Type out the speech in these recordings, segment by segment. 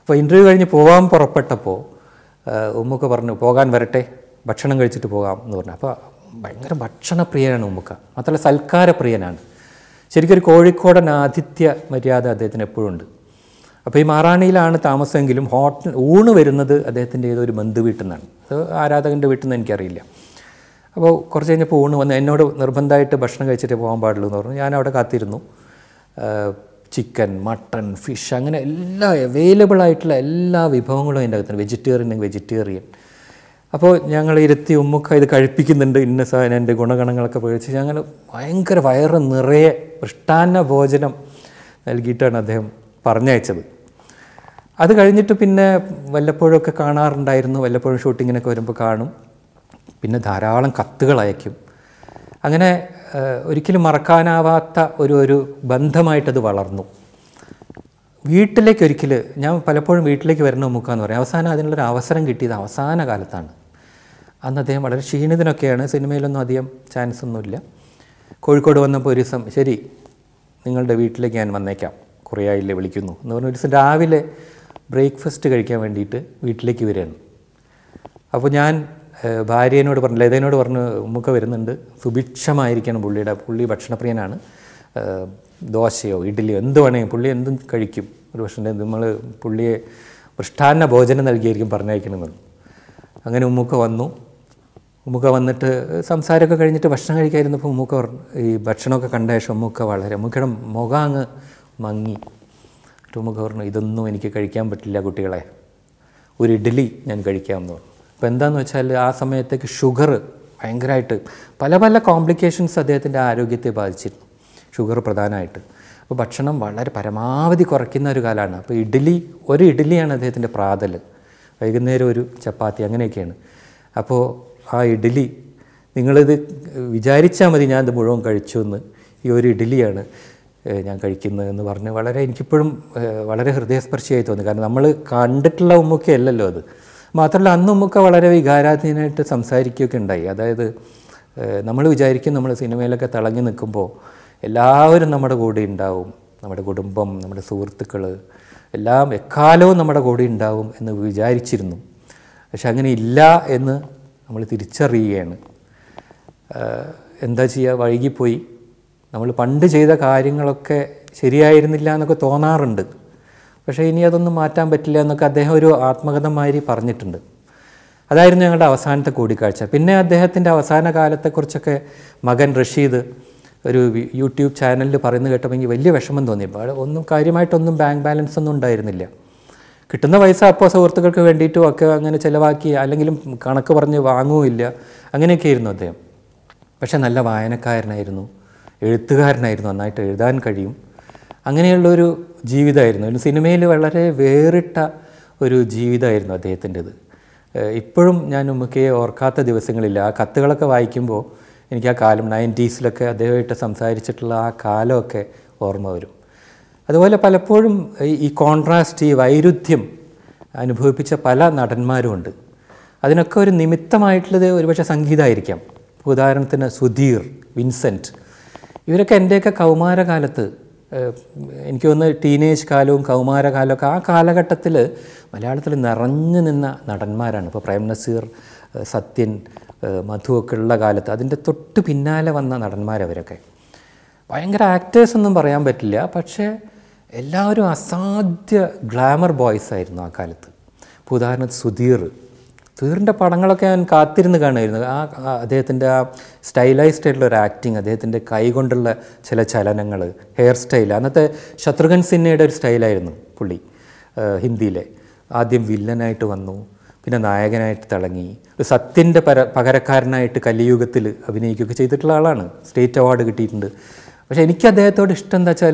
അപ്പോൾ ഇൻ്റർവ്യൂ കഴിഞ്ഞ് പോകാൻ പുറപ്പെട്ടപ്പോൾ ഉമ്മുക്ക പറഞ്ഞു പോകാൻ വരട്ടെ ഭക്ഷണം കഴിച്ചിട്ട് പോകാം എന്ന് പറഞ്ഞു അപ്പോൾ ഭയങ്കര ഭക്ഷണപ്രിയനാണ് ഉമ്മുക്ക മാത്രമല്ല സൽക്കാരപ്രിയനാണ് ശരിക്കും ഒരു കോഴിക്കോടൻ ആതിഥ്യ മര്യാദ അദ്ദേഹത്തിന് എപ്പോഴും ഉണ്ട് അപ്പോൾ ഈ മാറാണിയിലാണ് താമസമെങ്കിലും ഹോട്ടൽ ഊണ് വരുന്നത് അദ്ദേഹത്തിൻ്റെ ഏതോ ഒരു ബന്ധു വീട്ടിൽ നിന്നാണ് അത് ആരാധകൻ്റെ വീട്ടിൽ നിന്ന് എനിക്കറിയില്ല അപ്പോൾ കുറച്ച് കഴിഞ്ഞപ്പോൾ ഊണ് വന്ന് എന്നോട് നിർബന്ധമായിട്ട് ഭക്ഷണം കഴിച്ചിട്ടേ പോകാൻ പാടുള്ളൂ എന്ന് പറഞ്ഞു ഞാൻ അവിടെ കാത്തിരുന്നു ചിക്കൻ മട്ടൺ ഫിഷ് അങ്ങനെ എല്ലാ അവൈലബിൾ ആയിട്ടുള്ള എല്ലാ വിഭവങ്ങളും അതിൻ്റെ അകത്തുണ്ട് വെജിറ്റേറിയൻ വെജിറ്റേറിയൻ അപ്പോൾ ഞങ്ങൾ ഇരുത്തി ഉമ്മുക്ക ഇത് കഴിപ്പിക്കുന്നുണ്ട് ഇന്ന സാധനം എൻ്റെ ഗുണഗണങ്ങളൊക്കെ പഠിച്ച് ഞങ്ങൾ ഭയങ്കര വയറ് നിറയെ മൃഷ്ടാന്ന ഭോജനം നൽകിയിട്ടാണ് അദ്ദേഹം പറഞ്ഞയച്ചത് അത് കഴിഞ്ഞിട്ട് പിന്നെ വല്ലപ്പോഴൊക്കെ കാണാറുണ്ടായിരുന്നു വല്ലപ്പോഴും ഷൂട്ടിങ്ങിനൊക്കെ വരുമ്പോൾ കാണും പിന്നെ ധാരാളം കത്തുകൾ അയക്കും അങ്ങനെ ഏഹ്, ഒരിക്കലും മറക്കാനാവാത്ത ഒരു ഒരു ബന്ധമായിട്ടത് വളർന്നു വീട്ടിലേക്ക് ഒരിക്കൽ ഞാൻ പലപ്പോഴും വീട്ടിലേക്ക് വരുന്ന മുക്കാന്ന് പറയും അവസാനം അതിനുള്ളൊരു അവസരം കിട്ടിയത് അവസാന കാലത്താണ് അന്ന് അദ്ദേഹം വളരെ ക്ഷീണിതനൊക്കെയാണ് സിനിമയിലൊന്നും അധികം ചാൻസ് ഒന്നുമില്ല കോഴിക്കോട് വന്നപ്പോൾ ഒരു ദിവസം ശരി നിങ്ങളുടെ വീട്ടിലേക്ക് ഞാൻ വന്നേക്കാം കുറേ ആയില്ലേ വിളിക്കുന്നു എന്ന് പറഞ്ഞ ഒരു ദിവസം രാവിലെ ബ്രേക്ക്ഫാസ്റ്റ് കഴിക്കാൻ വേണ്ടിയിട്ട് വീട്ടിലേക്ക് വരികയാണ് അപ്പോൾ ഞാൻ ഏഹ്, ഭാര്യനോട് പറഞ്ഞു ലതേനോട് പറഞ്ഞു ഉമ്മുക്ക വരുന്നുണ്ട് സുഭിക്ഷമായിരിക്കണം പുള്ളിയുടെ പുള്ളി ഭക്ഷണപ്രിയനാണ് ഏഹ്, ദോശയോ ഇഡ്ഡലിയോ എന്ത് വേണമെങ്കിലും പുള്ളി എന്തും കഴിക്കും ഒരു പക്ഷേ നമ്മൾ പുള്ളിയെ മൃഷ്ടാന്ന ഭോജനം നൽകിയായിരിക്കും പറഞ്ഞയക്കണമെന്ന് അങ്ങനെ ഉമ്മുക്ക വന്നു ഉമ്മുക്ക വന്നിട്ട് സംസാരമൊക്കെ കഴിഞ്ഞിട്ട് ഭക്ഷണം കഴിക്കാതിരുന്നപ്പോൾ ഉമ്മുക്ക പറഞ്ഞു ഈ ഭക്ഷണമൊക്കെ കണ്ട ശേഷം ഉമ്മുക്ക വളരെ ഉമ്മുക്കയുടെ മുഖം അങ്ങ് മങ്ങി എന്നിട്ട് ഉമ്മുക്ക പറഞ്ഞു ഇതൊന്നും എനിക്ക് കഴിക്കാൻ പറ്റില്ല കുട്ടികളെ ഒരു ഇഡ്ഡലി ഞാൻ കഴിക്കാമെന്ന് പറഞ്ഞു അപ്പോൾ എന്താണെന്ന് വെച്ചാൽ ആ സമയത്തേക്ക് ഷുഗർ ഭയങ്കരമായിട്ട് പല പല കോംപ്ലിക്കേഷൻസ് അദ്ദേഹത്തിൻ്റെ ആരോഗ്യത്തെ ബാധിച്ചിരുന്നു ഷുഗർ പ്രധാനമായിട്ട് അപ്പോൾ ഭക്ഷണം വളരെ പരമാവധി കുറയ്ക്കുന്ന ഒരു കാലമാണ് അപ്പോൾ ഇഡ്ഡലി ഒരു ഇഡ്ഡലിയാണ് അദ്ദേഹത്തിൻ്റെ പ്രാതൽ വൈകുന്നേരം ഒരു ചപ്പാത്തി അങ്ങനെയൊക്കെയാണ് അപ്പോൾ ആ ഇഡ്ഡലി നിങ്ങളിത് വിചാരിച്ചാൽ മതി ഞാനത് മുഴുവൻ കഴിച്ചു എന്ന് ഈ ഒരു ഇഡ്ഡലിയാണ് ഏഹ് ഞാൻ കഴിക്കുന്നത് എന്ന് പറഞ്ഞ് വളരെ എനിക്കിപ്പോഴും ഏഹ് വളരെ ഹൃദയസ്പർശിയായി തോന്നി കാരണം നമ്മൾ കണ്ടിട്ടുള്ള ഉമ്മുക്കയല്ലല്ലോ അത് മാത്രമല്ല അന്ന് ഉമ്മുക്ക വളരെ വികാരാധീനമായിട്ട് സംസാരിക്കുകയൊക്കെ ഉണ്ടായി അതായത് നമ്മൾ വിചാരിക്കും നമ്മൾ സിനിമയിലൊക്കെ തിളങ്ങി നിൽക്കുമ്പോൾ എല്ലാവരും നമ്മുടെ കൂടെ ഉണ്ടാവും നമ്മുടെ കുടുംബം നമ്മുടെ സുഹൃത്തുക്കൾ എല്ലാം എക്കാലവും നമ്മുടെ കൂടെ ഉണ്ടാവും എന്ന് വിചാരിച്ചിരുന്നു പക്ഷെ അങ്ങനെ ഇല്ല എന്ന് നമ്മൾ തിരിച്ചറിയുകയാണ് ആഹ് എന്താ ചെയ്യുക വൈകിപ്പോയി നമ്മൾ പണ്ട് ചെയ്ത കാര്യങ്ങളൊക്കെ ശരിയായിരുന്നില്ല എന്നൊക്കെ തോന്നാറുണ്ട് പക്ഷേ ഇനി അതൊന്നും മാറ്റാൻ പറ്റില്ല എന്നൊക്കെ അദ്ദേഹം ഒരു ആത്മകഥമാതിരി പറഞ്ഞിട്ടുണ്ട് അതായിരുന്നു ഞങ്ങളുടെ അവസാനത്തെ കൂടിക്കാഴ്ച പിന്നെ അദ്ദേഹത്തിൻ്റെ അവസാന കാലത്തെക്കുറിച്ചൊക്കെ മകൻ റഷീദ് ഒരു വി- യൂട്യൂബ് ചാനലിൽ പറയുന്നത് കേട്ടപ്പോൾ എനിക്ക് വലിയ വിഷമം തോന്നി അവിടെ ഒന്നും കാര്യമായിട്ടൊന്നും ബാങ്ക് ബാലൻസ് ഒന്നും ഉണ്ടായിരുന്നില്ല കിട്ടുന്ന പൈസ അപ്പോൾ സുഹൃത്തുക്കൾക്ക് വേണ്ടിയിട്ടും ഒക്കെ അങ്ങനെ ചിലവാക്കി അല്ലെങ്കിലും കണക്ക് പറഞ്ഞ് വാങ്ങുമില്ല അങ്ങനെയൊക്കെ ആയിരുന്നു അദ്ദേഹം പക്ഷെ നല്ല വായനക്കാരനായിരുന്നു എഴുത്തുകാരനായിരുന്നു നന്നായിട്ട് എഴുതാൻ കഴിയും അങ്ങനെയുള്ളൊരു ജീവിതമായിരുന്നു ഒരു സിനിമയിൽ വളരെ വേറിട്ട ഒരു ജീവിതമായിരുന്നു അദ്ദേഹത്തിൻ്റെത് ഏഹ് ഇപ്പോഴും ഞാൻ ഉമ്മക്കയെ ഓർക്കാത്ത ദിവസങ്ങളില്ല ആ കത്തുകളൊക്കെ വായിക്കുമ്പോൾ എനിക്ക് ആ കാലം നയൻറ്റീസിലൊക്കെ അദ്ദേഹമായിട്ട് സംസാരിച്ചിട്ടുള്ള ആ കാലമൊക്കെ ഓർമ്മ വരും അതുപോലെ പലപ്പോഴും ഈ- ഈ കോൺട്രാസ്റ്റ് ഈ വൈരുദ്ധ്യം അനുഭവിപ്പിച്ച പല നടന്മാരുമുണ്ട് അതിനൊക്കെ ഒരു നിമിത്തമായിട്ടുള്ളത് ഒരുപക്ഷെ സംഗീതമായിരിക്കാം ഇപ്പോൾ ഉദാഹരണത്തിന് സുധീർ വിൻസെൻറ്റ് ഇവരൊക്കെ എൻ്റെയൊക്കെ കൗമാരകാലത്ത് ഏഹ്, എനിക്ക് തോന്നുന്നു ടീനേജ് കാലവും കൗമാരകാലമൊക്കെ ആ കാലഘട്ടത്തിൽ മലയാളത്തിൽ നിറഞ്ഞു നിന്ന നടന്മാരാണ് ഇപ്പോൾ പ്രേം നസീർ ഏഹ്, സത്യൻ ഏഹ്, മധു ഒക്കെ ഉള്ള കാലത്ത് അതിൻ്റെ തൊട്ട് പിന്നാലെ വന്ന നടന്മാരവരൊക്കെ ഭയങ്കര ആക്ടേഴ്സ് ഒന്നും പറയാൻ പറ്റില്ല പക്ഷേ എല്ലാവരും അസാധ്യ ഗ്ലാമർ ബോയ്സ് ആയിരുന്നു ആ കാലത്ത് ഇപ്പോൾ ഉദാഹരണത്തിന് സുധീർ സുധീറിൻ്റെ പടങ്ങളൊക്കെ ഞാൻ കാത്തിരുന്ന് കാണുമായിരുന്നു ആ ആ അദ്ദേഹത്തിൻ്റെ ആ സ്റ്റൈലൈസ്ഡ് ആയിട്ടുള്ള ഒരു ആക്ടിങ് അദ്ദേഹത്തിൻ്റെ കൈ കൊണ്ടുള്ള ചില ചലനങ്ങൾ ഹെയർ സ്റ്റൈൽ അന്നത്തെ ശത്രുഘ്ൻ സിൻഹയുടെ ഒരു സ്റ്റൈലായിരുന്നു പുള്ളി ആ, ഹിന്ദിയിലെ ആദ്യം വില്ലനായിട്ട് വന്നു പിന്നെ നായകനായിട്ട് തിളങ്ങി ഒരു സത്യൻ്റെ പര പകരക്കാരനായിട്ട് കലിയുഗത്തിൽ അഭിനയിക്കുകയൊക്കെ ചെയ്തിട്ടുള്ള ആളാണ് സ്റ്റേറ്റ് അവാർഡ് കിട്ടിയിട്ടുണ്ട് പക്ഷേ എനിക്ക് അദ്ദേഹത്തോട് ഇഷ്ടം എന്താ വെച്ചാൽ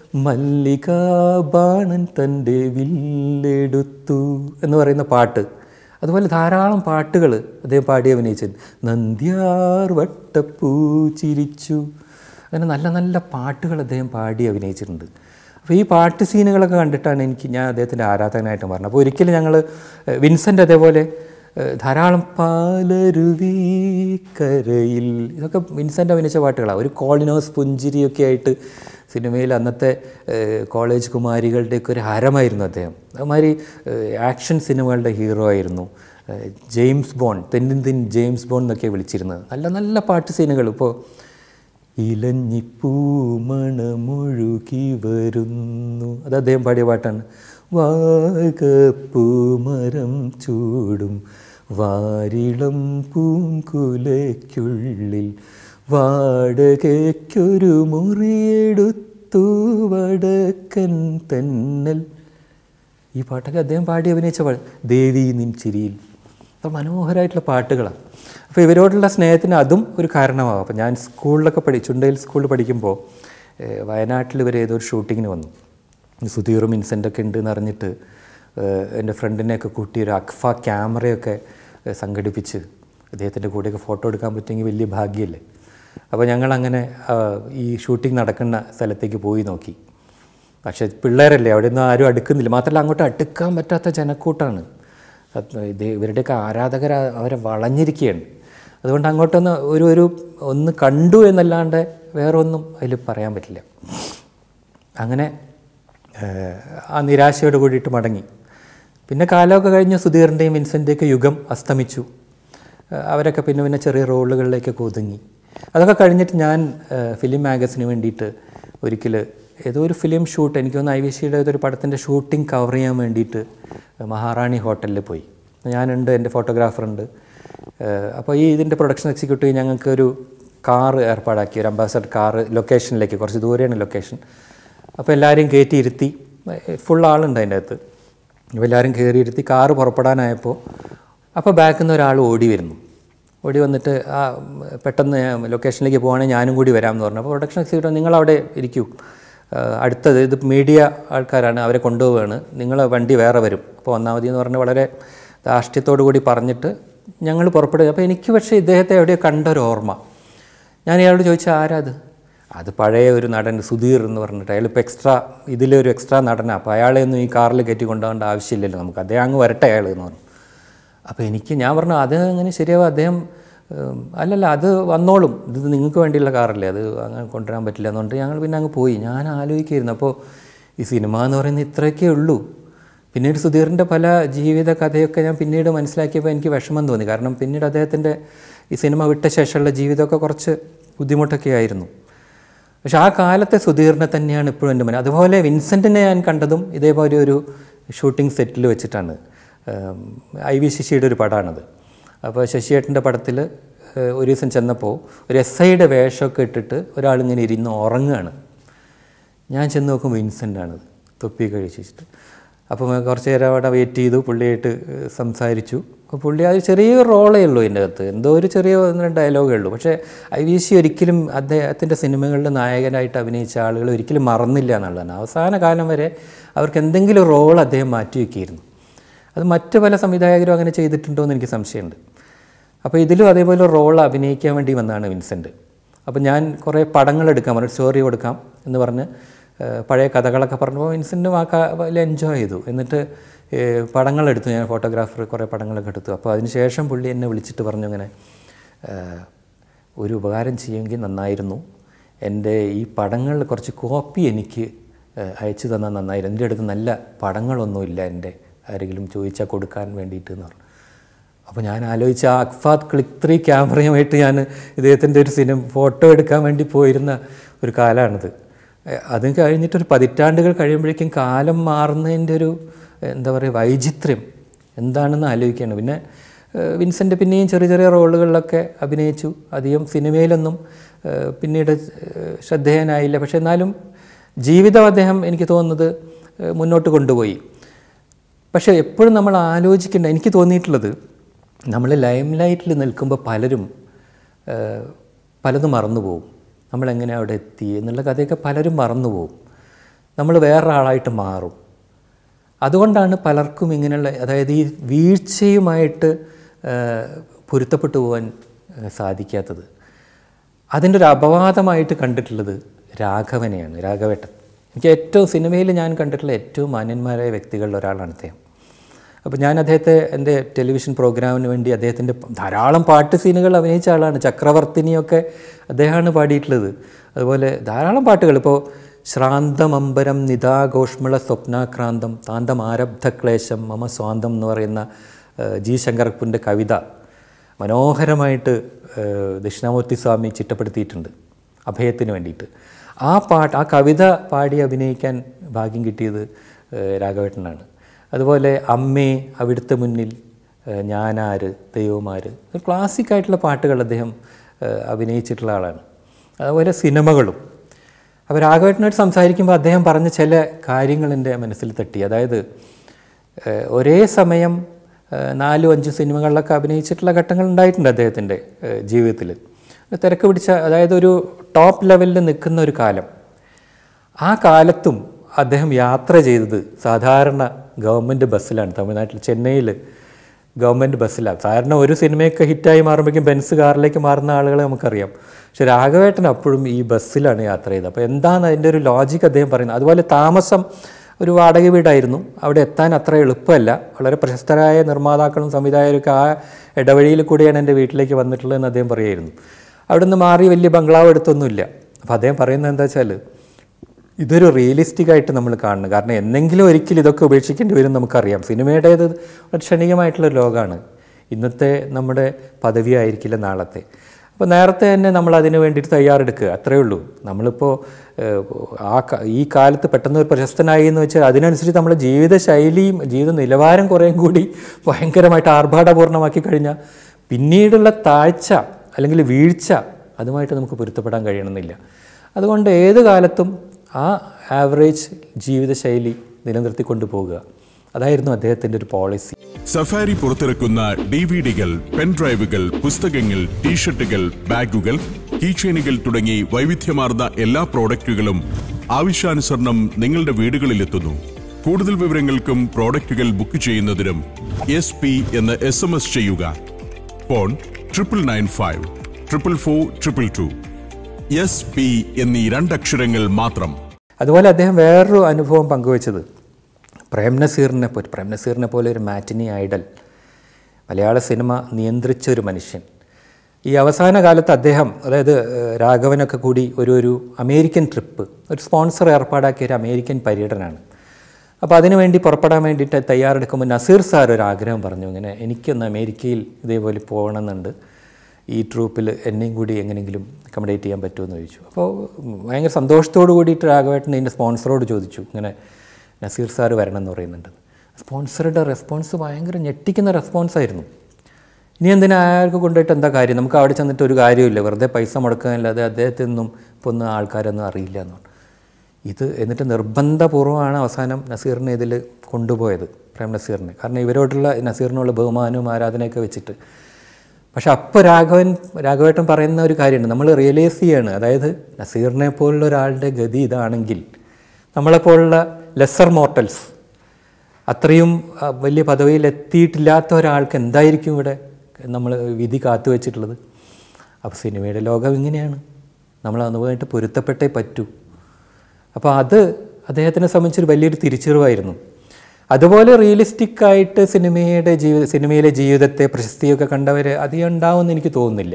മല്ലികാബാണൻ തൻ്റെ വില്ലെടുത്തു എന്ന് പറയുന്ന പാട്ട് അതുപോലെ ധാരാളം പാട്ടുകൾ അദ്ദേഹം പാടി അഭിനയിച്ചത് നന്ദ്യാർ വട്ടപ്പൂ ചിരിച്ചു അങ്ങനെ നല്ല നല്ല പാട്ടുകൾ അദ്ദേഹം പാടി അഭിനയിച്ചിട്ടുണ്ട് അപ്പോൾ ഈ പാട്ട് സീനുകളൊക്കെ കണ്ടിട്ടാണ് എനിക്ക് ഞാൻ അദ്ദേഹത്തിൻ്റെ ആരാധകനായിട്ട് മാറുന്നത് അപ്പോൾ ഒരിക്കലും ഞങ്ങൾ വിൻസെൻ്റ് അതേപോലെ ഏഹ്, ധാരാളം പാലരുവി കരയിൽ ഇതൊക്കെ വിൻസെൻ്റ് അഭിനയിച്ച പാട്ടുകളാണ് ഒരു കോളിനോസ് പുഞ്ചിരിയൊക്കെ ആയിട്ട് സിനിമയിൽ അന്നത്തെ ഏഹ്, കോളേജ് കുമാരികളുടെയൊക്കെ ഒരു ഹരമായിരുന്നു അദ്ദേഹം അതുമാതിരി ഏഹ്, ആക്ഷൻ സിനിമകളുടെ ഹീറോ ആയിരുന്നു ഏഹ്, ജെയിംസ് ബോൺ തെന്നിൻ തിൻ ജെയിംസ് ബോൺ എന്നൊക്കെ വിളിച്ചിരുന്നത് നല്ല നല്ല പാട്ട് സീനുകൾ ഇപ്പോൾ ഇലഞ്ഞിപ്പൂമണമൊഴുകി വരുന്നു അത് അദ്ദേഹം പാടിയ പാട്ടാണ് വാഗപ്പൂമരം ചൂടും വാരിളം പൂങ്കുലയ്ക്കുള്ളിൽ വാടകയ്ക്കൊരു മുറിയെടുത്തു വടക്കൻ തെന്നൽ ഈ പാട്ടൊക്കെ അദ്ദേഹം പാടി അഭിനയിച്ച പാട്ട് ദേവി നിൻ ചിരിയിൽ അപ്പോൾ മനോഹരമായിട്ടുള്ള പാട്ടുകളാണ് അപ്പോൾ ഇവരോടുള്ള സ്നേഹത്തിന് അതും ഒരു കാരണമാകും അപ്പോൾ ഞാൻ സ്കൂളിലൊക്കെ പഠി ചുണ്ടയിൽ സ്കൂളിൽ പഠിക്കുമ്പോൾ ഏഹ്, വയനാട്ടിൽ ഇവർ ഏതോ ഒരു ഷൂട്ടിങ്ങിന് വന്നു സുധീറും ഇൻസെൻ്റൊക്കെ ഉണ്ട് എന്ന് അറിഞ്ഞിട്ട് ഏഹ്, എൻ്റെ ഫ്രണ്ടിനെയൊക്കെ കൂട്ടി ഒരു അക്ഫ ക്യാമറയൊക്കെ ഏഹ്, സംഘടിപ്പിച്ച് അദ്ദേഹത്തിൻ്റെ കൂടെയൊക്കെ ഫോട്ടോ എടുക്കാൻ പറ്റുമെങ്കിൽ വലിയ ഭാഗ്യമല്ലേ അപ്പോൾ ഞങ്ങളങ്ങനെ ആ, ഈ ഷൂട്ടിംഗ് നടക്കുന്ന സ്ഥലത്തേക്ക് പോയി നോക്കി പക്ഷേ പിള്ളേരല്ലേ അവിടെ ഒന്നും ആരും അടുക്കുന്നില്ല മാത്രമല്ല അങ്ങോട്ട് അടുക്കാൻ പറ്റാത്ത ജനക്കൂട്ടാണ് അത് ഇത് ഇവരുടെയൊക്കെ ആരാധകർ അവരെ വളഞ്ഞിരിക്കുകയാണ് അതുകൊണ്ട് അങ്ങോട്ടൊന്ന് ഒരു ഒരു ഒന്ന് കണ്ടു എന്നല്ലാണ്ട് വേറെ ഒന്നും അതിൽ പറയാൻ പറ്റില്ല അങ്ങനെ ഏഹ്, ആ നിരാശയോട് കൂടിയിട്ട് മടങ്ങി പിന്നെ കാലമൊക്കെ കഴിഞ്ഞ് സുധീറിൻ്റെയും വിൻസെൻ്റെയൊക്കെ യുഗം അസ്തമിച്ചു ഏഹ്, അവരൊക്കെ പിന്നെ പിന്നെ ചെറിയ റോളുകളിലേക്കൊക്കെ ഒതുങ്ങി അതൊക്കെ കഴിഞ്ഞിട്ട് ഞാൻ ഏഹ്, ഫിലിം മാഗസിന് വേണ്ടിയിട്ട് ഒരിക്കൽ ഏതോ ഒരു ഫിലിം ഷൂട്ട് എനിക്ക് തോന്നുന്നു ഐ വി സിയുടെ ഏതൊരു പടത്തിൻ്റെ ഷൂട്ടിംഗ് കവർ ചെയ്യാൻ വേണ്ടിയിട്ട് മഹാറാണി ഹോട്ടലിൽ പോയി ഞാനുണ്ട് എൻ്റെ ഫോട്ടോഗ്രാഫറുണ്ട് അപ്പോൾ ഈ ഇതിൻ്റെ പ്രൊഡക്ഷൻ എക്സിക്യൂട്ടീവ് ഞങ്ങൾക്ക് ഒരു കാറ് ഏർപ്പാടാക്കി ഒരു അംബാസഡർ കാറ് ലൊക്കേഷനിലേക്ക് കുറച്ച് ദൂരെയാണ് ലൊക്കേഷൻ അപ്പോൾ എല്ലാവരെയും കയറ്റി ഇരുത്തി ഫുൾ ആളുണ്ട് അതിൻ്റെ അകത്ത് അപ്പോൾ എല്ലാവരും കയറി ഇരുത്തി കാറ് പുറപ്പെടാനായപ്പോൾ അപ്പോൾ ബാക്കിൽ നിന്ന് ഒരാൾ ഓടി വരുന്നു ഓടി വന്നിട്ട് ആ പെട്ടെന്ന് ലൊക്കേഷനിലേക്ക് പോവുകയാണെങ്കിൽ ഞാനും കൂടി വരാമെന്ന് പറഞ്ഞു അപ്പോൾ പ്രൊഡക്ഷൻ എക്സിക്യൂട്ടീവ് നിങ്ങളവിടെ ഇരിക്കൂ ആ, അടുത്തത് ഇത് മീഡിയ ആൾക്കാരാണ് അവരെ കൊണ്ടുപോവുകയാണ് നിങ്ങൾ വണ്ടി വേറെ വരും അപ്പോൾ വന്നാൽ മതി എന്ന് പറഞ്ഞ് വളരെ ധാർഷ്ട്യത്തോടു കൂടി പറഞ്ഞിട്ട് ഞങ്ങൾ പുറപ്പെടുക അപ്പോൾ എനിക്ക് പക്ഷേ ഇദ്ദേഹത്തെ എവിടെയോ കണ്ടൊരു ഓർമ്മ ഞാൻ ഇയാളോട് ചോദിച്ചാൽ ആരാ അത് അത് പഴയ ഒരു നടൻ സുധീർ എന്ന് പറഞ്ഞിട്ട് അയാൾ ഇപ്പോൾ എക്സ്ട്രാ ഇതിലൊരു എക്സ്ട്രാ നടനാണ് അപ്പോൾ അയാളെ ഒന്നും ഈ കാറിൽ കയറ്റി കൊണ്ടുപോകേണ്ട ആവശ്യമില്ലല്ലോ നമുക്ക് അദ്ദേഹം അങ്ങ് വരട്ടെ അയാൾ എന്ന് പറഞ്ഞു അപ്പോൾ എനിക്ക് ഞാൻ പറഞ്ഞു അത് അങ്ങനെ ശരിയാവും അദ്ദേഹം ഉം, അല്ലല്ല അത് വന്നോളും ഇത് നിങ്ങൾക്ക് വേണ്ടിയുള്ള കാറല്ലേ അത് അങ്ങനെ കൊണ്ടുവരാൻ പറ്റില്ല എന്നുകൊണ്ട് ഞങ്ങൾ പിന്നെ അങ്ങ് പോയി ഞാൻ ആലോചിക്കായിരുന്നു അപ്പോൾ ഈ സിനിമ എന്ന് പറയുന്നത് ഇത്രയൊക്കെ ഉള്ളൂ പിന്നീട് സുധീറിൻ്റെ പല ജീവിത കഥയൊക്കെ ഞാൻ പിന്നീട് മനസ്സിലാക്കിയപ്പോൾ എനിക്ക് വിഷമം തോന്നി കാരണം പിന്നീട് അദ്ദേഹത്തിൻ്റെ ഈ സിനിമ വിട്ട ശേഷമുള്ള ജീവിതമൊക്കെ കുറച്ച് ബുദ്ധിമുട്ടൊക്കെ ആയിരുന്നു പക്ഷെ ആ കാലത്തെ സുധീറിനെ തന്നെയാണ് ഇപ്പോഴും എൻ്റെ മനസ്സിൽ അതുപോലെ വിൻസെൻറ്റിനെ ഞാൻ കണ്ടതും ഇതേപോലെ ഒരു ഷൂട്ടിംഗ് സെറ്റിൽ വെച്ചിട്ടാണ് ഉം, ഐ വി ശശിയുടെ ഒരു പടമാണത് അപ്പോൾ ശശിയേട്ടൻ്റെ പടത്തിൽ ഏഹ്, ഒരു ദിവസം ചെന്നപ്പോൾ ഒരു എസ് ഐയുടെ വേഷമൊക്കെ ഇട്ടിട്ട് ഒരാളിങ്ങനെ ഇരുന്ന് ഉറങ്ങുകയാണ് ഞാൻ ചെന്ന് നോക്കുമ്പോൾ വിൻസെൻ്റാണ് തൊപ്പി കഴിച്ചിട്ട് അപ്പോൾ കുറച്ച് നേരം അവിടെ വെയിറ്റ് ചെയ്തു പുള്ളിയായിട്ട് ഏഹ്, സംസാരിച്ചു അപ്പോൾ പുള്ളി അത് ചെറിയ റോളേ ഉള്ളൂ ഇതിൻ്റെ അകത്ത് എന്തോ ഒരു ചെറിയ ഒന്ന് രണ്ട് ഡയലോഗേ ഉള്ളൂ പക്ഷേ ഐ വി സി ഒരിക്കലും അദ്ദേഹത്തിൻ്റെ സിനിമകളിൽ നായകനായിട്ട് അഭിനയിച്ച ആളുകൾ ഒരിക്കലും മറന്നില്ല എന്നുള്ളതാണ് അവസാന കാലം വരെ അവർക്ക് എന്തെങ്കിലും റോൾ അദ്ദേഹം മാറ്റി വയ്ക്കിയിരുന്നു അത് മറ്റ് പല സംവിധായകരും അങ്ങനെ ചെയ്തിട്ടുണ്ടോ എന്ന് എനിക്ക് സംശയമുണ്ട് അപ്പോൾ ഇതിലും അതേപോലെ റോൾ അഭിനയിക്കാൻ വേണ്ടി വന്നതാണ് വിൻസെൻ്റ് അപ്പോൾ ഞാൻ കുറേ പടങ്ങൾ എടുക്കാം ഒരു സ്റ്റോറി കൊടുക്കാം എന്ന് പറഞ്ഞ് ഏഹ്, പഴയ കഥകളൊക്കെ പറഞ്ഞപ്പോൾ വിൻസെൻറ്റും ആ വലിയ എൻജോയ് ചെയ്തു എന്നിട്ട് ഏഹ്, പടങ്ങളെടുത്തു ഞാൻ ഫോട്ടോഗ്രാഫർ കുറേ പടങ്ങളൊക്കെ എടുത്തു അപ്പോൾ അതിന് ശേഷം പുള്ളി എന്നെ വിളിച്ചിട്ട് പറഞ്ഞു ഇങ്ങനെ ഏഹ്, ഒരു ഉപകാരം ചെയ്യുമെങ്കിൽ നന്നായിരുന്നു എൻ്റെ ഈ പടങ്ങളിൽ കുറച്ച് കോപ്പി എനിക്ക് ഏഹ്, അയച്ചു തന്നാൽ നന്നായിരുന്നു എൻ്റെ അടുത്ത് നല്ല പടങ്ങളൊന്നുമില്ല എൻ്റെ ആരെങ്കിലും ചോദിച്ചാൽ കൊടുക്കാൻ വേണ്ടിയിട്ട് എന്ന് പറഞ്ഞു അപ്പോൾ ഞാൻ ആലോചിച്ച ആ അക്ഫാത്ത് ക്ലിക്ക് ത്രീ ക്യാമറയുമായിട്ട് ഞാൻ ഇദ്ദേഹത്തിൻ്റെ ഒരു സിനിമ ഫോട്ടോ എടുക്കാൻ വേണ്ടി പോയിരുന്ന ഒരു കാലമാണിത് എ- അത് കഴിഞ്ഞിട്ടൊരു പതിറ്റാണ്ടുകൾ കഴിയുമ്പോഴേക്കും കാലം മാറുന്നതിൻ്റെ ഒരു എന്താ പറയുക വൈചിത്ര്യം എന്താണെന്ന് ആലോചിക്കുകയാണ് പിന്നെ ഏഹ്, വിൻസെൻ്റ് പിന്നെയും ചെറിയ ചെറിയ റോളുകളിലൊക്കെ അഭിനയിച്ചു അധികം സിനിമയിലൊന്നും ഏഹ്, പിന്നീട് ഏഹ്, ശ്രദ്ധേയനായില്ല പക്ഷേ എന്നാലും ജീവിതം അദ്ദേഹം എനിക്ക് തോന്നുന്നത് ഏഹ്, മുന്നോട്ട് കൊണ്ടുപോയി പക്ഷേ എപ്പോഴും നമ്മൾ ആലോചിക്കേണ്ട എനിക്ക് തോന്നിയിട്ടുള്ളത് നമ്മൾ ലൈം ലൈറ്റിൽ നിൽക്കുമ്പോൾ പലരും ആ, പലതും മറന്നുപോകും നമ്മളെങ്ങനെ അവിടെ എത്തി എന്നുള്ള കഥയൊക്കെ പലരും മറന്നുപോകും നമ്മൾ വേറൊരാളായിട്ട് മാറും അതുകൊണ്ടാണ് പലർക്കും ഇങ്ങനെയുള്ള അതായത് ഈ വീഴ്ചയുമായിട്ട് ആ, പൊരുത്തപ്പെട്ടു പോകാൻ ആ, സാധിക്കാത്തത് അതിൻ്റെ ഒരു അപവാദമായിട്ട് കണ്ടിട്ടുള്ളത് രാഘവനെയാണ് രാഘവേട്ടൻ എനിക്ക് ഏറ്റവും സിനിമയിൽ ഞാൻ കണ്ടിട്ടുള്ള ഏറ്റവും മാന്യന്മാരായ വ്യക്തികളിൽ ഒരാളാണ് അദ്ദേഹം അപ്പോൾ ഞാൻ അദ്ദേഹത്തെ എൻ്റെ ടെലിവിഷൻ പ്രോഗ്രാമിന് വേണ്ടി അദ്ദേഹത്തിൻ്റെ ധാരാളം പാട്ട് സീനുകൾ അഭിനയിച്ച ആളാണ് ചക്രവർത്തിനിയൊക്കെ അദ്ദേഹമാണ് പാടിയിട്ടുള്ളത് അതുപോലെ ധാരാളം പാട്ടുകൾ ഇപ്പോൾ ശ്രാന്തമമ്പരം നിതാഘോഷ്മള സ്വപ്നാക്രാന്തം താന്തം ആരബ്ധ ക്ലേശം മമ സ്വാന്തം എന്ന് പറയുന്ന ഏഹ്, ജി ശങ്കർപ്പുൻ്റെ കവിത മനോഹരമായിട്ട് ഏഹ്, ദക്ഷിണാമൂർത്തി സ്വാമി ചിട്ടപ്പെടുത്തിയിട്ടുണ്ട് അഭയത്തിന് വേണ്ടിയിട്ട് ആ പാട്ട് ആ കവിത പാടി അഭിനയിക്കാൻ ഭാഗ്യം കിട്ടിയത് ഏഹ്, രാഘവേട്ടനാണ് അതുപോലെ അമ്മേ അവിടുത്തെ മുന്നിൽ ഏഹ്, ഞാനാര് ദൈവമാര് ഒരു ക്ലാസിക്കായിട്ടുള്ള പാട്ടുകൾ അദ്ദേഹം ഏഹ്, അഭിനയിച്ചിട്ടുള്ള ആളാണ് അതുപോലെ സിനിമകളും അപ്പോൾ രാഘവേട്ടനായിട്ട് സംസാരിക്കുമ്പോൾ അദ്ദേഹം പറഞ്ഞ ചില കാര്യങ്ങൾ എൻ്റെ മനസ്സിൽ തട്ടി അതായത് ഏഹ്, ഒരേ സമയം ഏഹ്, നാലും അഞ്ചും സിനിമകളിലൊക്കെ അഭിനയിച്ചിട്ടുള്ള ഘട്ടങ്ങൾ ഉണ്ടായിട്ടുണ്ട് അദ്ദേഹത്തിൻ്റെ ജീവിതത്തിൽ തിരക്ക് പിടിച്ച അതായത് ഒരു ടോപ്പ് ലെവലിൽ നിൽക്കുന്ന ഒരു കാലം ആ കാലത്തും അദ്ദേഹം യാത്ര ചെയ്തത് സാധാരണ ഗവൺമെൻറ് ബസ്സിലാണ് തമിഴ്നാട്ടിൽ ചെന്നൈയിൽ ഗവൺമെൻറ് ബസ്സിലാണ് സാധാരണ ഒരു സിനിമയൊക്കെ ഹിറ്റായി മാറുമ്പോഴേക്കും ബെൻസ് കാറിലേക്ക് മാറുന്ന ആളുകളെ നമുക്കറിയാം പക്ഷെ രാഘവേട്ടൻ അപ്പോഴും ഈ ബസ്സിലാണ് യാത്ര ചെയ്തത് അപ്പോൾ എന്താണ് അതിൻ്റെ ഒരു ലോജിക്ക് അദ്ദേഹം പറയുന്നത് അതുപോലെ താമസം ഒരു വാടക വീടായിരുന്നു അവിടെ എത്താൻ അത്ര എളുപ്പമല്ല വളരെ പ്രശസ്തരായ നിർമ്മാതാക്കളും സംവിധായകരൊക്കെ ആ ഇടവഴിയിൽ കൂടിയാണ് എൻ്റെ വീട്ടിലേക്ക് വന്നിട്ടുള്ളതെന്ന് അദ്ദേഹം പറയുമായിരുന്നു അവിടെ നിന്ന് മാറി വലിയ ബംഗ്ലാവ് എടുത്തൊന്നുമില്ല അപ്പോൾ അദ്ദേഹം പറയുന്നത് എന്താ വെച്ചാൽ ഇതൊരു റിയലിസ്റ്റിക് ആയിട്ട് നമ്മൾ കാണണം കാരണം എന്തെങ്കിലും ഒരിക്കലും ഇതൊക്കെ ഉപേക്ഷിക്കേണ്ടി വരും നമുക്കറിയാം സിനിമയുടേത് ഒരു ക്ഷണികമായിട്ടുള്ള ലോകമാണ് ഇന്നത്തെ നമ്മുടെ പദവി ആയിരിക്കില്ല നാളത്തെ അപ്പോൾ നേരത്തെ തന്നെ നമ്മൾ അതിന് വേണ്ടിയിട്ട് തയ്യാറെടുക്കുക അത്രയേ ഉള്ളൂ നമ്മളിപ്പോൾ ഏഹ്, ആ ക- ഈ കാലത്ത് പെട്ടെന്ന് ഒരു പ്രശസ്തനായി എന്ന് വെച്ചാൽ അതിനനുസരിച്ച് നമ്മുടെ ജീവിത ശൈലിയും ജീവിത നിലവാരം കുറേയും കൂടി ഭയങ്കരമായിട്ട് ആർഭാടപൂർണ്ണമാക്കി കഴിഞ്ഞാൽ പിന്നീടുള്ള താഴ്ച അല്ലെങ്കിൽ വീഴ്ച അതുമായിട്ട് നമുക്ക് പൊരുത്തപ്പെടാൻ കഴിയണമെന്നില്ല അതുകൊണ്ട് ഏത് കാലത്തും ആ ആവറേജ് ജീവിതശൈലി നിലനിർത്തിക്കൊണ്ട് പോകുക അതായിരുന്നു അദ്ദേഹത്തിൻ്റെ ഒരു പോളിസി സഫാരി പുറത്തിറക്കുന്ന ഡി വി ഡികൾ പെൻഡ്രൈവുകൾ പുസ്തകങ്ങൾ ടീഷർട്ടുകൾ ബാഗുകൾ കീചെയിനുകൾ തുടങ്ങി വൈവിധ്യമാർന്ന എല്ലാ പ്രോഡക്റ്റുകളും ആവശ്യാനുസരണം നിങ്ങളുടെ വീടുകളിലെത്തുന്നു കൂടുതൽ വിവരങ്ങൾക്കും പ്രോഡക്റ്റുകൾ ബുക്ക് ചെയ്യുന്നതിനും എസ് പി എന്ന് എസ് എം എസ് ചെയ്യുക phone triple nine five triple four triple two S P എന്നീ രണ്ടക്ഷരങ്ങൾ മാത്രം അതുപോലെ അദ്ദേഹം വേറൊരു അനുഭവം പങ്കുവച്ചത് പ്രേം നസീറിനെ പോലെ പ്രേം നസീറിനെ പോലെ ഒരു മാറ്റിനി ഐഡൽ മലയാള സിനിമ നിയന്ത്രിച്ച ഒരു മനുഷ്യൻ ഈ അവസാന കാലത്ത് അദ്ദേഹം അതായത് ഏഹ്, രാഘവനൊക്കെ കൂടി ഒരു ഒരു അമേരിക്കൻ ട്രിപ്പ് ഒരു സ്പോൺസർ ഏർപ്പാടാക്കിയ ഒരു അമേരിക്കൻ പര്യടനമാണ് അപ്പോൾ അതിനുവേണ്ടി പുറപ്പെടാൻ വേണ്ടിയിട്ട് തയ്യാറെടുക്കുമ്പോൾ നസീർ സാർ ഒരു ആഗ്രഹം പറഞ്ഞു ഇങ്ങനെ എനിക്കൊന്ന് അമേരിക്കയിൽ ഇതേപോലെ പോകണമെന്നുണ്ട് ഈ ട്രൂപ്പിൽ എന്നെയും കൂടി എങ്ങനെയെങ്കിലും അക്കമഡേറ്റ് ചെയ്യാൻ പറ്റുമെന്ന് ചോദിച്ചു അപ്പോൾ ഭയങ്കര സന്തോഷത്തോടു കൂടിയിട്ട് രാഘവേട്ടൻ ഇതിൻ്റെ സ്പോൺസറോട് ചോദിച്ചു ഇങ്ങനെ നസീർ സാർ വരണം എന്ന് പറയുന്നുണ്ട് സ്പോൺസറുടെ റെസ്പോൺസ് ഭയങ്കര ഞെട്ടിക്കുന്ന റെസ്പോൺസായിരുന്നു ഇനി എന്തിനാ അയാൾക്ക് കൊണ്ടുപോയിട്ട് എന്താ കാര്യം നമുക്ക് അവിടെ ചെന്നിട്ട് ഒരു കാര്യമില്ല വെറുതെ പൈസ മുടക്കാനല്ലാതെ അദ്ദേഹത്തിൽ നിന്നും ഇപ്പോൾ ഒന്നും ആൾക്കാരൊന്നും അറിയില്ല എന്ന് പറഞ്ഞു ഇത് എന്നിട്ട് നിർബന്ധപൂർവ്വമാണ് അവസാനം നസീറിനെ ഇതിൽ കൊണ്ടുപോയത് പ്രേം നസീറിനെ കാരണം ഇവരോടുള്ള നസീറിനുള്ള ബഹുമാനവും ആരാധനയൊക്കെ വെച്ചിട്ട് പക്ഷെ അപ്പോൾ രാഘവൻ രാഘവേട്ടൻ പറയുന്ന ഒരു കാര്യമുണ്ട് നമ്മൾ റിയലൈസ് ചെയ്യാണ് അതായത് നസീറിനെ പോലുള്ള ഒരാളുടെ ഗതി ഇതാണെങ്കിൽ നമ്മളെപ്പോലുള്ള ലെസർ മോർട്ടൽസ് അത്രയും ആ, വലിയ പദവിയിൽ എത്തിയിട്ടില്ലാത്ത ഒരാൾക്ക് എന്തായിരിക്കും ഇവിടെ നമ്മൾ വിധി കാത്തു വെച്ചിട്ടുള്ളത് അപ്പോൾ സിനിമയുടെ ലോകം ഇങ്ങനെയാണ് നമ്മൾ അതുമായിട്ട് പൊരുത്തപ്പെട്ടേ പറ്റൂ അപ്പോൾ അത് അദ്ദേഹത്തിനെ സംബന്ധിച്ചൊരു വലിയൊരു തിരിച്ചറിവായിരുന്നു അതുപോലെ റിയലിസ്റ്റിക് ആയിട്ട് സിനിമയുടെ ജീവിത സിനിമയിലെ ജീവിതത്തെ പ്രശസ്തിയൊക്കെ കണ്ടവർ അധികം ഉണ്ടാവുമെന്ന് എനിക്ക് തോന്നുന്നില്ല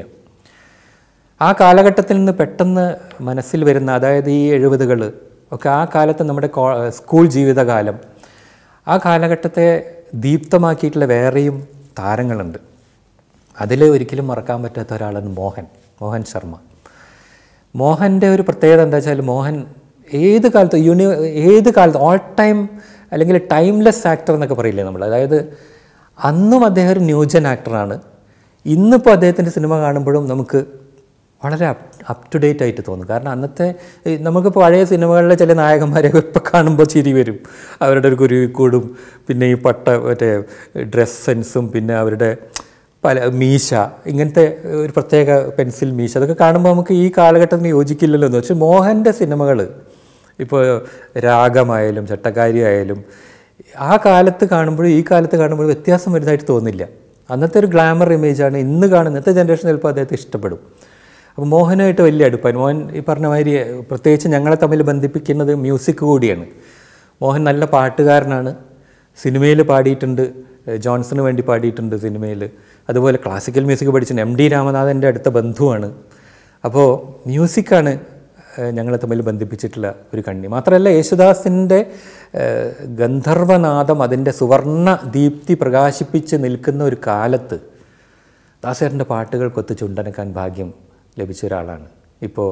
ആ കാലഘട്ടത്തിൽ നിന്ന് പെട്ടെന്ന് മനസ്സിൽ വരുന്ന അതായത് ഈ എഴുപതുകൾ ഒക്കെ ആ കാലത്ത് നമ്മുടെ കോ സ്കൂൾ ജീവിതകാലം ആ കാലഘട്ടത്തെ ദീപ്തമാക്കിയിട്ടുള്ള വേറെയും താരങ്ങളുണ്ട് അതിൽ ഒരിക്കലും മറക്കാൻ പറ്റാത്ത ഒരാളാണ് മോഹൻ മോഹൻ ശർമ്മ മോഹൻ്റെ ഒരു പ്രത്യേകത എന്താ വെച്ചാൽ മോഹൻ ഏത് കാലത്ത് യൂണി ഏത് കാലത്ത് ഓൾ ടൈം അല്ലെങ്കിൽ ടൈംലെസ് ആക്ടർ എന്നൊക്കെ പറയില്ലേ നമ്മൾ അതായത് അന്നും അദ്ദേഹം ഒരു ന്യൂജൻ ആക്ടറാണ് ഇന്നിപ്പോൾ അദ്ദേഹത്തിൻ്റെ സിനിമ കാണുമ്പോഴും നമുക്ക് വളരെ അപ് അപ് ടു ഡേറ്റ് ആയിട്ട് തോന്നും കാരണം അന്നത്തെ ഈ നമുക്കിപ്പോൾ പഴയ സിനിമകളിലെ ചില നായകന്മാരെ ഇപ്പോൾ കാണുമ്പോൾ ചിരി വരും അവരുടെ ഒരു കുരുവിക്കൂടും പിന്നെ ഈ പട്ട മറ്റേ ഡ്രസ് സെൻസും പിന്നെ അവരുടെ പല മീശ ഇങ്ങനത്തെ ഒരു പ്രത്യേക പെൻസിൽ മീശ അതൊക്കെ കാണുമ്പോൾ നമുക്ക് ഈ കാലഘട്ടത്തിന് യോജിക്കില്ലല്ലോ എന്ന് പക്ഷേ മോഹൻ്റെ സിനിമകൾ ഇപ്പോൾ രാഗമായാലും ചട്ടക്കാരി ആയാലും ആ കാലത്ത് കാണുമ്പോഴും ഈ കാലത്ത് കാണുമ്പോഴും വ്യത്യാസം വരുന്നതായിട്ട് തോന്നില്ല അന്നത്തെ ഒരു ഗ്ലാമർ ഇമേജാണ് ഇന്ന് കാണുന്ന ഇന്നത്തെ ജനറേഷൻ ചിലപ്പോൾ അദ്ദേഹത്തെ ഇഷ്ടപ്പെടും അപ്പോൾ മോഹനായിട്ട് വലിയ അടുപ്പാണ് മോഹൻ ഈ പറഞ്ഞ മാതിരി പ്രത്യേകിച്ച് ഞങ്ങളെ തമ്മിൽ ബന്ധിപ്പിക്കുന്നത് മ്യൂസിക് കൂടിയാണ് മോഹൻ നല്ല പാട്ടുകാരനാണ് സിനിമയിൽ പാടിയിട്ടുണ്ട് ഏഹ് ജോൺസന് വേണ്ടി പാടിയിട്ടുണ്ട് സിനിമയിൽ അതുപോലെ ക്ലാസിക്കൽ മ്യൂസിക് പഠിച്ചിട്ടുണ്ട് എം ഡി രാമനാഥൻ്റെ അടുത്ത ബന്ധുവാണ് അപ്പോൾ മ്യൂസിക്കാണ് ഏഹ് ഞങ്ങളെ തമ്മിൽ ബന്ധിപ്പിച്ചിട്ടുള്ള ഒരു കണ്ണി മാത്രമല്ല യേശുദാസിൻ്റെ ഏഹ് ഗന്ധർവനാദം അതിൻ്റെ സുവർണ ദീപ്തി പ്രകാശിപ്പിച്ച് നിൽക്കുന്ന ഒരു കാലത്ത് ദാസേട്ടൻ്റെ പാട്ടുകൾക്കൊത്ത് ചുണ്ടനക്കാൻ ഭാഗ്യം ലഭിച്ച ഒരാളാണ് ഇപ്പോൾ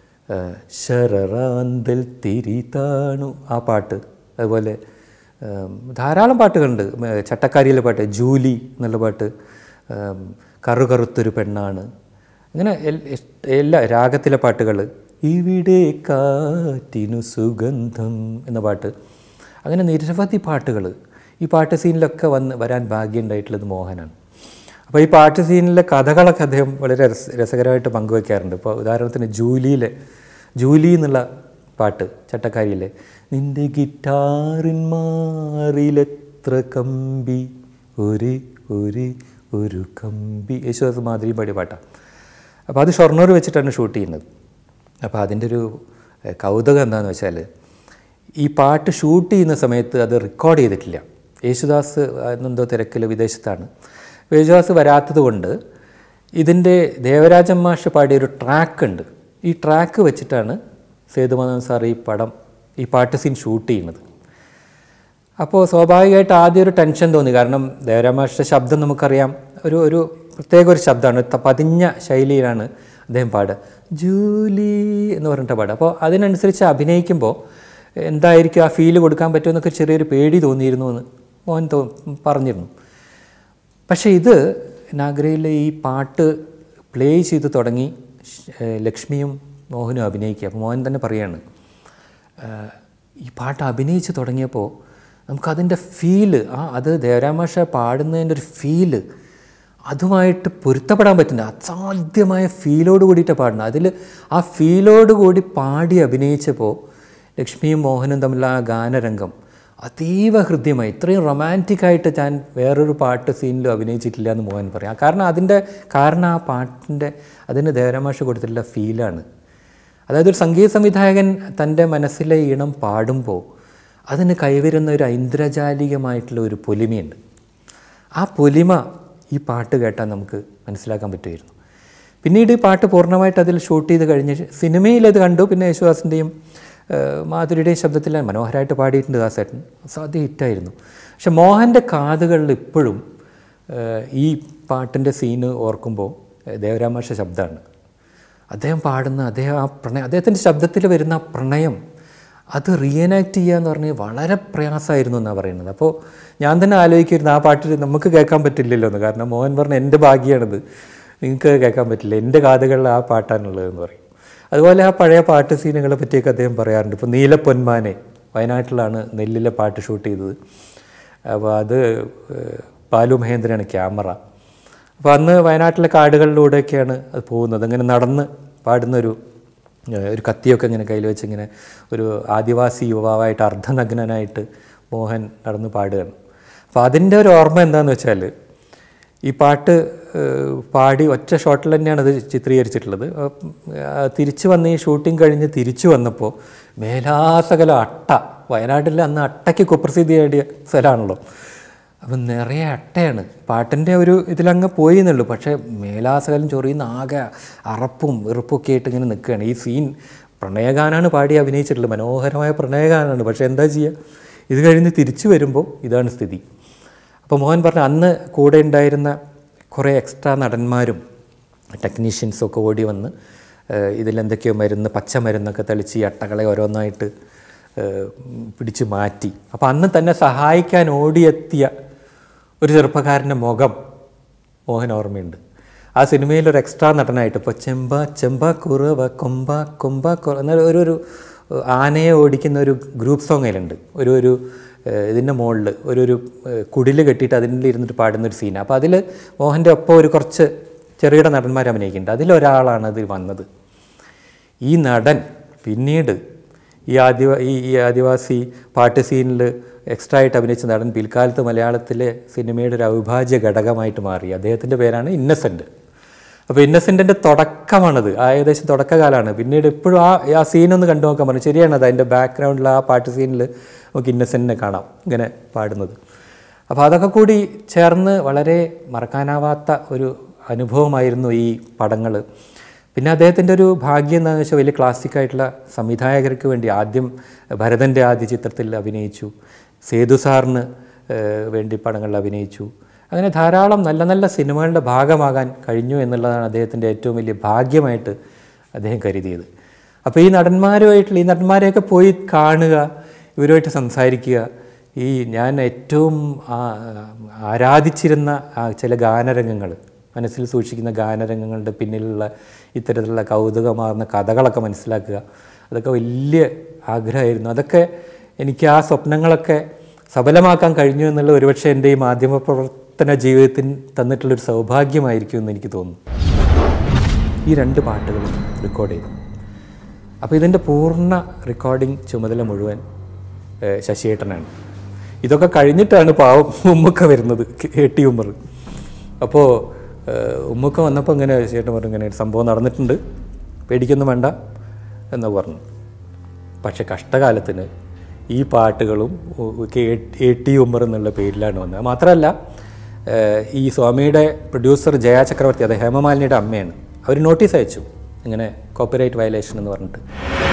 ശരറാന്തൽ തിരിതാണു ആ പാട്ട് അതുപോലെ ഏം, ധാരാളം പാട്ടുകളുണ്ട് ഉം, ചട്ടക്കാരിയിലെ പാട്ട് ജൂലി എന്നുള്ള പാട്ട് ഏം, കറുകറുത്തൊരു പെണ്ണാണ് അങ്ങനെ എൽ- ഇഷ്- എല്ലാ രാഗത്തിലെ പാട്ടുകൾ ഇവിടെ കാറ്റിനു സുഗന്ധം എന്ന പാട്ട് അങ്ങനെ നിരവധി പാട്ടുകൾ ഈ പാട്ട് സീനിലൊക്കെ വന്ന് വരാൻ ഭാഗ്യം ഉണ്ടായിട്ടുള്ളത് മോഹനാണ് അപ്പോൾ ഈ പാട്ട് സീനിലെ കഥകളൊക്കെ അദ്ദേഹം വളരെ രസ രസകരമായിട്ട് പങ്കുവെക്കാറുണ്ട് ഇപ്പോൾ ഉദാഹരണത്തിന് ജൂലിയിലെ ജൂലി എന്നുള്ള പാട്ട് ചട്ടക്കാരിയിലെ നിന്റെ ഗിറ്റാറിൻ മാറിലെത്ര കമ്പി ഒരു ഒരു ഒരു കമ്പി യേശുദാസ് മാതിരി പാടിയ പാട്ടാണ് അപ്പോൾ അത് ഷൊർണൂർ വെച്ചിട്ടാണ് ഷൂട്ട് ചെയ്യുന്നത് അപ്പോൾ അതിൻ്റെ ഒരു എഹ്, കൗതുകം എന്താണെന്ന് വെച്ചാൽ ഈ പാട്ട് ഷൂട്ട് ചെയ്യുന്ന സമയത്ത് അത് റെക്കോർഡ് ചെയ്തിട്ടില്ല യേശുദാസ് എന്നെന്തോ തിരക്കിൽ വിദേശത്താണ് യേശുദാസ് വരാത്തത് കൊണ്ട് ഇതിൻ്റെ ദേവരാജൻ മാഷ് പാടിയൊരു ട്രാക്ക് ഉണ്ട് ഈ ട്രാക്ക് വെച്ചിട്ടാണ് സേതുമാധവൻ സാർ ഈ പടം ഈ പാട്ട് സീൻ ഷൂട്ട് ചെയ്യുന്നത് അപ്പോൾ സ്വാഭാവികമായിട്ട് ആദ്യം ഒരു ടെൻഷൻ തോന്നി കാരണം ദേവരാമാഷിൻ്റെ ശബ്ദം നമുക്കറിയാം ഒരു ഒരു പ്രത്യേക ഒരു ശബ്ദമാണ് ത- പതിഞ്ഞ ശൈലിയിലാണ് അദ്ദേഹം പാടുക ജൂലി എന്ന് പറഞ്ഞിട്ട് പാടുക അപ്പോൾ അതിനനുസരിച്ച് അഭിനയിക്കുമ്പോൾ എന്തായിരിക്കും ആ ഫീല് കൊടുക്കാൻ പറ്റുമെന്നൊക്കെ ചെറിയൊരു പേടി തോന്നിയിരുന്നു എന്ന് മോഹൻ തോ പറഞ്ഞിരുന്നു പക്ഷേ ഇത് നാഗ്രയിലെ ഈ പാട്ട് പ്ലേ ചെയ്ത് തുടങ്ങി ഷ്- ഏഹ് ലക്ഷ്മിയും മോഹനും അഭിനയിക്കുക അപ്പോൾ മോഹൻ തന്നെ പറയാണ് ഏഹ് ഈ പാട്ട് അഭിനയിച്ച് തുടങ്ങിയപ്പോൾ നമുക്കതിൻ്റെ ഫീല് ആ അത് ദേവരാമാഷ പാടുന്നതിൻ്റെ ഒരു ഫീല് അതുമായിട്ട് പൊരുത്തപ്പെടാൻ പറ്റുന്ന അസാധ്യമായ ഫീലോട് കൂടിയിട്ടാണ് പാടുന്നത് അതിൽ ആ ഫീലോട് കൂടി പാടി അഭിനയിച്ചപ്പോൾ ലക്ഷ്മിയും മോഹനും തമ്മിലുള്ള ആ ഗാനരംഗം അതീവ ഹൃദ്യമായി ഇത്രയും റൊമാൻറ്റിക് ആയിട്ട് ഞാൻ വേറൊരു പാട്ട് സീനിലും അഭിനയിച്ചിട്ടില്ല എന്ന് മോഹൻ പറയാം കാരണം അതിൻ്റെ കാരണം ആ പാട്ടിൻ്റെ അതിന് ദേവരാമാഷ കൊടുത്തിട്ടുള്ള ഫീലാണ് അതായത് ഒരു സംഗീത സംവിധായകൻ തൻ്റെ മനസ്സിലെ ഈണം പാടുമ്പോൾ അതിന് കൈവരുന്ന ഒരു ഐന്ദ്രജാലികമായിട്ടുള്ള ഒരു പൊലിമയുണ്ട് ആ പൊലിമ ഈ പാട്ട് കേട്ടാൽ നമുക്ക് മനസ്സിലാക്കാൻ പറ്റുമായിരുന്നു പിന്നീട് ഈ പാട്ട് പൂർണ്ണമായിട്ട് അതിൽ ഷൂട്ട് ചെയ്ത് കഴിഞ്ഞ് സിനിമയിൽ അത് കണ്ടു പിന്നെ യേശുദാസിൻ്റെയും മാധുരിയുടെയും ശബ്ദത്തിൽ മനോഹരമായിട്ട് പാടിയിട്ടുണ്ട് ദാസേട്ടൻ അസാധ്യ ഹിറ്റായിരുന്നു പക്ഷെ മോഹൻ്റെ കാതുകളിൽ ഇപ്പോഴും ഏഹ്, ഈ പാട്ടിൻ്റെ സീന് ഓർക്കുമ്പോൾ ദേവരാമാഷ ശബ്ദമാണ് അദ്ദേഹം പാടുന്ന അദ്ദേഹം ആ പ്രണയം അദ്ദേഹത്തിൻ്റെ ശബ്ദത്തിൽ വരുന്ന ആ പ്രണയം അത് റീഎനാക്ട് ചെയ്യുക എന്ന് പറഞ്ഞാൽ വളരെ പ്രയാസമായിരുന്നു എന്നാണ് പറയുന്നത് അപ്പോൾ ഞാൻ തന്നെ ആലോചിക്കുമായിരുന്നു ആ പാട്ടിൽ നമുക്ക് കേൾക്കാൻ പറ്റില്ലല്ലോ എന്ന് കാരണം മോഹൻ പറഞ്ഞ എൻ്റെ ഭാഗ്യമാണിത് നിങ്ങൾക്ക് കേൾക്കാൻ പറ്റില്ല എൻ്റെ കാതുകളിൽ ആ പാട്ടാണുള്ളതെന്ന് പറയും അതുപോലെ ആ പഴയ പാട്ട് സീനുകളെ പറ്റിയൊക്കെ അദ്ദേഹം പറയാറുണ്ട് ഇപ്പോൾ നീലപ്പൊന്മാനെ വയനാട്ടിലാണ് നെല്ലിലെ പാട്ട് ഷൂട്ട് ചെയ്തത് അപ്പോൾ അത് ഏഹ്, ബാലു മഹേന്ദ്രനാണ് ക്യാമറ അപ്പോൾ അന്ന് വയനാട്ടിലെ കാടുകളിലൂടെയൊക്കെയാണ് അത് പോകുന്നത് അങ്ങനെ നടന്ന് പാടുന്നൊരു ഏഹ്, ഒരു കത്തിയൊക്കെ ഇങ്ങനെ കയ്യിൽ വെച്ച് ഇങ്ങനെ ഒരു ആദിവാസി യുവാവായിട്ട് അർദ്ധനഗ്നനായിട്ട് മോഹൻ നടന്ന് പാടുകയാണ് അപ്പോൾ അതിൻ്റെ ഒരു ഓർമ്മ എന്താണെന്ന് വെച്ചാൽ ഈ പാട്ട് ഏഹ്, പാടി ഒറ്റ ഷോട്ടിൽ തന്നെയാണ് അത് ചിത്രീകരിച്ചിട്ടുള്ളത് അപ്പം, ആ, തിരിച്ചു വന്ന് ഈ ഷൂട്ടിംഗ് കഴിഞ്ഞ് തിരിച്ചു വന്നപ്പോൾ മേലാസകല അട്ട വയനാട്ടിൽ അന്ന് അട്ടയ്ക്ക് കുപ്രസിദ്ധി നേടിയ സ്ഥലമാണല്ലോ അപ്പം നിറയെ അട്ടയാണ് പാട്ടിൻ്റെ ഒരു ഇതിലങ്ങ് പോയി എന്നുള്ളൂ പക്ഷേ മേലാസകലം ചൊറിയുന്ന ആകെ അറപ്പും വെറുപ്പൊക്കെ ആയിട്ട് ഇങ്ങനെ നിൽക്കുകയാണ് ഈ സീൻ പ്രണയഗാനാണ് പാടി അഭിനയിച്ചിട്ടുള്ളത് മനോഹരമായ പ്രണയഗാനാണ് പക്ഷേ എന്താ ചെയ്യുക ഇത് കഴിഞ്ഞ് തിരിച്ചു വരുമ്പോൾ ഇതാണ് സ്ഥിതി അപ്പോൾ മോഹൻ പറഞ്ഞു അന്ന് കൂടെ ഉണ്ടായിരുന്ന കുറേ എക്സ്ട്രാ നടന്മാരും ടെക്നീഷ്യൻസും ഒക്കെ ഓടി വന്ന് ഏഹ്, ഇതിലെന്തൊക്കെയോ മരുന്ന് പച്ച മരുന്നൊക്കെ തളിച്ച് ഈ അട്ടകളെ ഓരോന്നായിട്ട് ഏഹ്, പിടിച്ച് മാറ്റി അപ്പോൾ അന്ന് തന്നെ സഹായിക്കാൻ ഓടിയെത്തിയ ഒരു ചെറുപ്പക്കാരൻ്റെ മുഖം മോഹൻ ഓർമ്മയുണ്ട് ആ സിനിമയിൽ ഒരു എക്സ്ട്രാ നടനായിട്ട് ഇപ്പോൾ ചെമ്പ ചെമ്പ കുറവ കൊമ്പ കൊമ്പ കുറ എന്നാൽ ഒരു ഒരു ആനയെ ഓടിക്കുന്ന ഒരു ഗ്രൂപ്പ് സോങ് അതിലുണ്ട് ഒരു ഒരു ഏഹ്, ഇതിൻ്റെ മുകളിൽ ഒരു ഒരു കുടിൽ കെട്ടിയിട്ട് അതിൽ ഇരുന്നിട്ട് പാടുന്ന ഒരു സീൻ അപ്പോൾ അതിൽ മോഹൻ്റെ ഒപ്പം ഒരു കുറച്ച് ചെറുകിട നടന്മാർ അഭിനയിക്കുന്നുണ്ട് അതിലൊരാളാണ് അതിൽ വന്നത് ഈ നടൻ പിന്നീട് ഈ ആദിവ ഈ ഈ ആദിവാസി പാട്ട് സീനിൽ എക്സ്ട്രാ ആയിട്ട് അഭിനയിച്ച നടൻ പിൽക്കാലത്ത് മലയാളത്തിലെ സിനിമയുടെ ഒരു അവിഭാജ്യ ഘടകമായിട്ട് മാറി അദ്ദേഹത്തിൻ്റെ പേരാണ് ഇന്നസെൻ്റ് അപ്പോൾ ഇന്നസെൻറ്റിൻ്റെ തുടക്കമാണത് ആ ഏകദേശം തുടക്കകാലമാണ് പിന്നീട് എപ്പോഴും ആ ആ സീനൊന്ന് കണ്ടു നോക്കാൻ പറഞ്ഞു ശരിയാണ് അത് അതിൻ്റെ ബാക്ക്ഗ്രൗണ്ടിൽ ആ പാട്ട് സീനിൽ നമുക്ക് ഇന്നസെൻറ്റിനെ കാണാം ഇങ്ങനെ പാടുന്നത് അപ്പോൾ അതൊക്കെ കൂടി ചേർന്ന് വളരെ മറക്കാനാവാത്ത ഒരു അനുഭവമായിരുന്നു ഈ പടങ്ങൾ പിന്നെ അദ്ദേഹത്തിൻ്റെ ഒരു ഭാഗ്യം എന്താണെന്ന് വെച്ചാൽ വലിയ ക്ലാസിക് ആയിട്ടുള്ള സംവിധായകർക്ക് വേണ്ടി ആദ്യം ഭരതൻ്റെ ആദ്യ ചിത്രത്തിൽ അഭിനയിച്ചു സേതു സാറിന് ഏഹ്, വേണ്ടി പടങ്ങളിൽ അഭിനയിച്ചു അങ്ങനെ ധാരാളം നല്ല നല്ല സിനിമകളുടെ ഭാഗമാകാൻ കഴിഞ്ഞു എന്നുള്ളതാണ് അദ്ദേഹത്തിൻ്റെ ഏറ്റവും വലിയ ഭാഗ്യമായിട്ട് അദ്ദേഹം കരുതിയത് അപ്പോൾ ഈ നടന്മാരുമായിട്ടുള്ള ഈ നടന്മാരെയൊക്കെ പോയി കാണുക ഇവരുമായിട്ട് സംസാരിക്കുക ഈ ഞാൻ ഏറ്റവും ആ- ആരാധിച്ചിരുന്ന ആ ചില ഗാനരംഗങ്ങൾ മനസ്സിൽ സൂക്ഷിക്കുന്ന ഗാനരംഗങ്ങളുടെ പിന്നിലുള്ള ഇത്തരത്തിലുള്ള കൗതുകമാർന്ന കഥകളൊക്കെ മനസ്സിലാക്കുക അതൊക്കെ വലിയ ആഗ്രഹമായിരുന്നു അതൊക്കെ എനിക്ക് ആ സ്വപ്നങ്ങളൊക്കെ സഫലമാക്കാൻ കഴിഞ്ഞു എന്നുള്ള ഒരുപക്ഷെ എൻ്റെ ഈ മാധ്യമപ്രവർത്തന ജീവിതത്തിന് തന്നിട്ടുള്ളൊരു സൗഭാഗ്യമായിരിക്കും എന്ന് എനിക്ക് തോന്നുന്നു ഈ രണ്ട് പാട്ടുകളും റെക്കോർഡ് ചെയ്തു അപ്പോൾ ഇതിൻ്റെ പൂർണ്ണ റെക്കോർഡിംഗ് ചുമതല മുഴുവൻ ഏഹ്, ശശിയേട്ടനാണ് ഇതൊക്കെ കഴിഞ്ഞിട്ടാണ് പാവം ഉമ്മക്ക വരുന്നത് എ ടി ഉമ്മർ അപ്പോൾ ഏഹ്, ഉമ്മക്ക വന്നപ്പോൾ ഇങ്ങനെ ചേട്ടൻ പറഞ്ഞു ഇങ്ങനെ ഒരു സംഭവം നടന്നിട്ടുണ്ട് പേടിക്കൊന്നും വേണ്ട എന്ന് പറഞ്ഞു പക്ഷെ കഷ്ടകാലത്തിന് ഈ പാട്ടുകളും എ ടി ഉമ്മർ എന്നുള്ള പേരിലാണ് വന്നത് മാത്രമല്ല ഏഹ്, ഈ സ്വാമിയുടെ പ്രൊഡ്യൂസർ ജയ ചക്രവർത്തി അത് ഹേമമാലിനിയുടെ അമ്മയാണ് അവർ നോട്ടീസ് അയച്ചു ഇങ്ങനെ കോപ്പിറൈറ്റ് വയലേഷൻ എന്ന് പറഞ്ഞിട്ട്